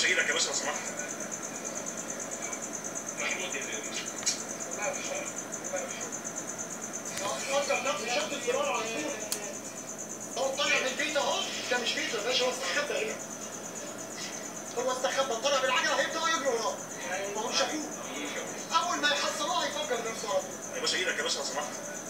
باشا ايدك يا باشا لو سمحت محمود يا بيه. فكر نفسه شد الزرار على طول هو طالع من البيت اهو ده مش بيته يا باشا هو استخبى هنا هو استخبى طلع بالعجله هيبداوا يجروا وراه ما هم شافوه اول ما يحصلوه هيفجر نفسه على طول يا باشا ايدك يا باشا لو سمحت